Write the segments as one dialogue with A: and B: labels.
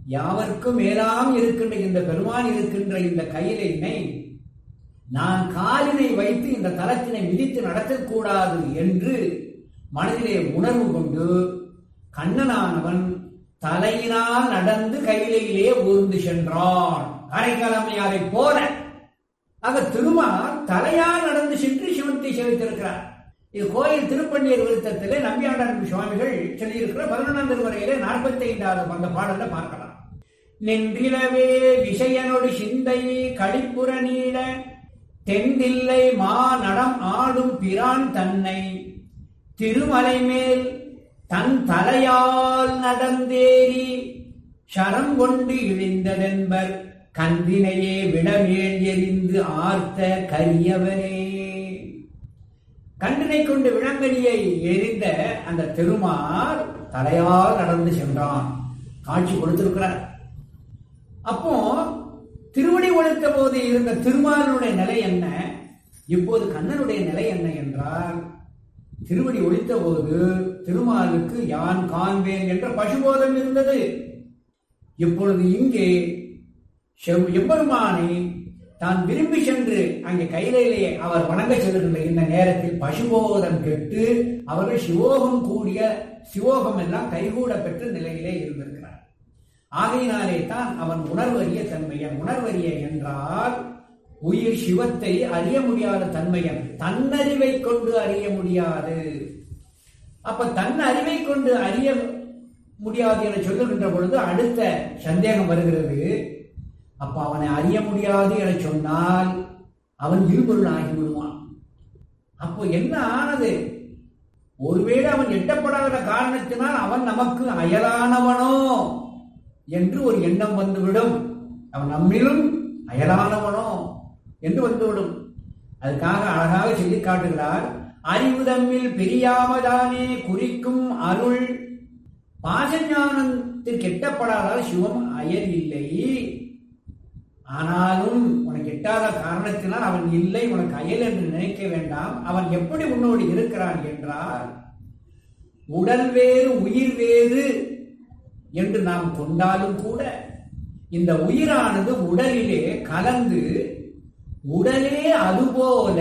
A: யாவர்க்கும் மேலாம் இருக்கின்ற இந்த பெருமான் இருக்கின்ற இந்த கையிலினை நான் காலினை வைத்து இந்த தலத்தினை மிதித்து நடத்தக்கூடாது என்று மனதிலே உணர்வு கொண்டு கண்ணனானவன் தலையினால் நடந்து கையிலே ஊர்ந்து சென்றான் காரைக்காலமையாரை போல ஆக திருமால் தலையால் நடந்து சென்று சிவத்தை சேவித்திருக்கிறார் இது கோயில் திருப்பண்ணியர் விருத்தத்திலே நம்பியாண்டார் சுவாமிகள் சொல்லியிருக்கிற பதினொன்றாம் திருவரையிலே நாற்பத்தி ஐந்தாவது அந்த பாடல்ல பார்க்கலாம் நின்றிலவே விஷயனொடு சிந்தை கழிப்புற நீட தென்தில்லை மா நடம் ஆடும் பிரான் தன்னை திருமலை மேல் தன் தலையால் நடந்தேறி சரம் கொண்டு இழிந்ததென்பர் கந்தினையே விடமேல் எறிந்து ஆர்த்த கரியவனே கண்டினை கொண்டு விளங்கனியை எரிந்த அந்த திருமால் தலையால் நடந்து சென்றான் காட்சி கொடுத்திருக்கிறார் அப்போ திருவடி ஒழித்த போது இருந்த திருமாலுடைய நிலை என்ன இப்போது கண்ணனுடைய நிலை என்ன என்றால் திருவடி ஒழித்த போது திருமாலுக்கு யான் காண்பேன் என்ற பசுபோதம் இருந்தது இப்பொழுது இங்கே செவ் எம்பெருமானை தான் விரும்பி சென்று அங்கே கையிலேயே அவர் வணங்க செல்கின்ற இந்த நேரத்தில் பசுபோதம் கெட்டு அவர்கள் சிவோகம் கூடிய சிவோகம் எல்லாம் கைகூட பெற்ற நிலையிலே இருந்திருக்கிறார் ஆகையினாலே தான் அவன் உணர்வறிய தன்மையன் உணர்வறிய என்றால் உயிர் சிவத்தை அறிய முடியாத தன்மையன் தன்னறிவை கொண்டு அறிய முடியாது அப்ப தன் அறிவை கொண்டு அறிய முடியாது என சொல்லுகின்ற பொழுது அடுத்த சந்தேகம் வருகிறது அப்ப அவனை அறிய முடியாது என சொன்னால் அவன் இருபொருள் ஆகிவிடுவான் அப்போ என்ன ஆனது ஒருவேளை அவன் எட்டப்படாத காரணத்தினால் அவன் நமக்கு அயலானவனோ என்று ஒரு எண்ணம் வந்துவிடும் அவன் நம்மிலும் அயலானவனோ என்று வந்துவிடும் அதுக்காக அழகாக சொல்லி காட்டுகிறார் அறிவு தம்மில் பிரியாமதானே குறிக்கும் அருள் பாசஞானத்திற்கு எட்டப்படாத சிவம் அயல் இல்லை ஆனாலும் உனக்கு எட்டாத காரணத்தினால் அவன் இல்லை உனக்கு அயல் என்று நினைக்க வேண்டாம் அவன் எப்படி உன்னோடு இருக்கிறான் என்றால் உடல் வேறு உயிர் வேறு என்று நாம் கொண்டாலும் கூட இந்த உயிரானது உடலிலே கலந்து உடலே அதுபோல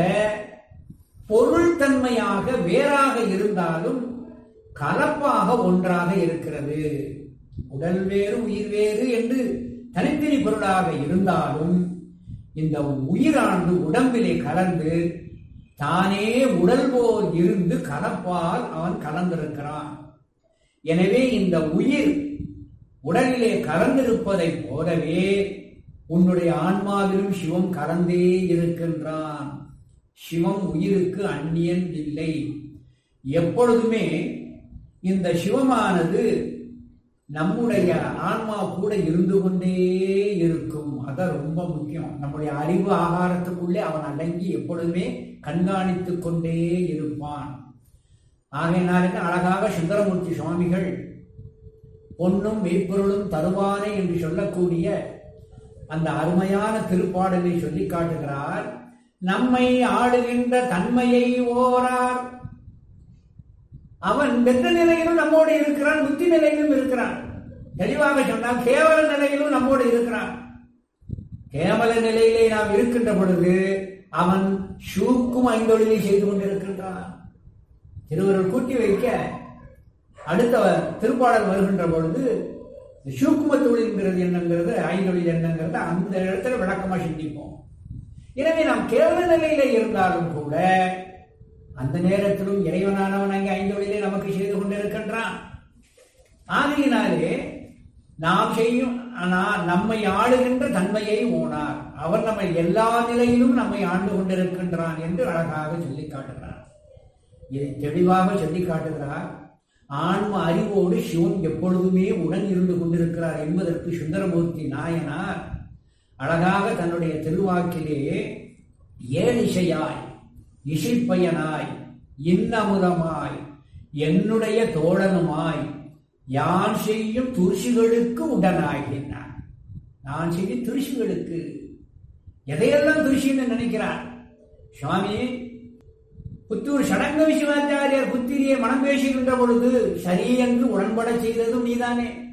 A: பொருள் தன்மையாக வேறாக இருந்தாலும் கலப்பாக ஒன்றாக இருக்கிறது உடல் வேறு உயிர் வேறு என்று தனித்தனி பொருளாக இருந்தாலும் இந்த உயிரானது உடம்பிலே கலந்து தானே உடல் போல் இருந்து கலப்பால் அவன் கலந்திருக்கிறான் எனவே இந்த உயிர் உடலிலே கலந்திருப்பதைப் போலவே உன்னுடைய ஆன்மாவிலும் சிவம் கலந்தே இருக்கின்றான் சிவம் உயிருக்கு அந்நியன் இல்லை எப்பொழுதுமே இந்த சிவமானது நம்முடைய ஆன்மா கூட இருந்து கொண்டே இருக்கும் அதான் ரொம்ப முக்கியம் நம்முடைய அறிவு ஆகாரத்துக்குள்ளே அவன் அடங்கி எப்பொழுதுமே கண்காணித்துக் கொண்டே இருப்பான் ஆகையினாலுக்கு அழகாக சுந்தரமூர்த்தி சுவாமிகள் பொன்னும் மெய்ப்பொருளும் தருவானே என்று சொல்லக்கூடிய அந்த அருமையான திருப்பாடலை சொல்லி காட்டுகிறார் நம்மை ஆளுகின்ற தன்மையை ஓரார் அவன் வெற்ற நிலையிலும் நம்மோடு இருக்கிறான் புத்தி நிலையிலும் இருக்கிறான் தெளிவாக சொன்னால் கேவல நிலையிலும் நம்மோடு இருக்கிறான் கேவல நிலையிலே நாம் இருக்கின்ற பொழுது அவன் ஷூக்கும் ஐந்தொழிலை செய்து கொண்டிருக்கின்றான் திருவருள் கூட்டி வைக்க அடுத்த திருப்பாடல் வருகின்ற பொழுது சூக்கும தொழில்ங்கிறது என்னங்கிறது ஐந்தொழில் என்னங்கிறது அந்த இடத்துல விளக்கமா சிந்திப்போம் எனவே நாம் கேவல நிலையில இருந்தாலும் கூட அந்த நேரத்திலும் இறைவனானவன் அங்கே ஐந்தொழிலே நமக்கு செய்து கொண்டிருக்கின்றான் ஆகையினாலே நாம் செய்யும் ஆனால் நம்மை ஆளுகின்ற தன்மையை ஓனார் அவர் நம்மை எல்லா நிலையிலும் நம்மை ஆண்டு கொண்டிருக்கின்றான் என்று அழகாக சொல்லி காட்டுகிறார் இதை தெளிவாக சொல்லி காட்டுகிறார் ஆன்ம அறிவோடு சிவன் எப்பொழுதுமே உடன் இருந்து கொண்டிருக்கிறார் என்பதற்கு சுந்தரமூர்த்தி நாயனார் அழகாக தன்னுடைய திருவாக்கிலே ஏழிசையாய் இசைப்பயனாய் இன்னமுதமாய் என்னுடைய தோழனுமாய் யான் செய்யும் துரிசிகளுக்கு உடனாகினான் நான் செய்யும் துரிசிகளுக்கு எதையெல்லாம் துரிசின்னு நினைக்கிறார் சுவாமி புத்தூர் சடங்க விஸ்வாச்சாரியார் புத்திரியை மனம் பேசுகின்ற பொழுது சரி என்று உடன்பட செய்ததும் நீதானே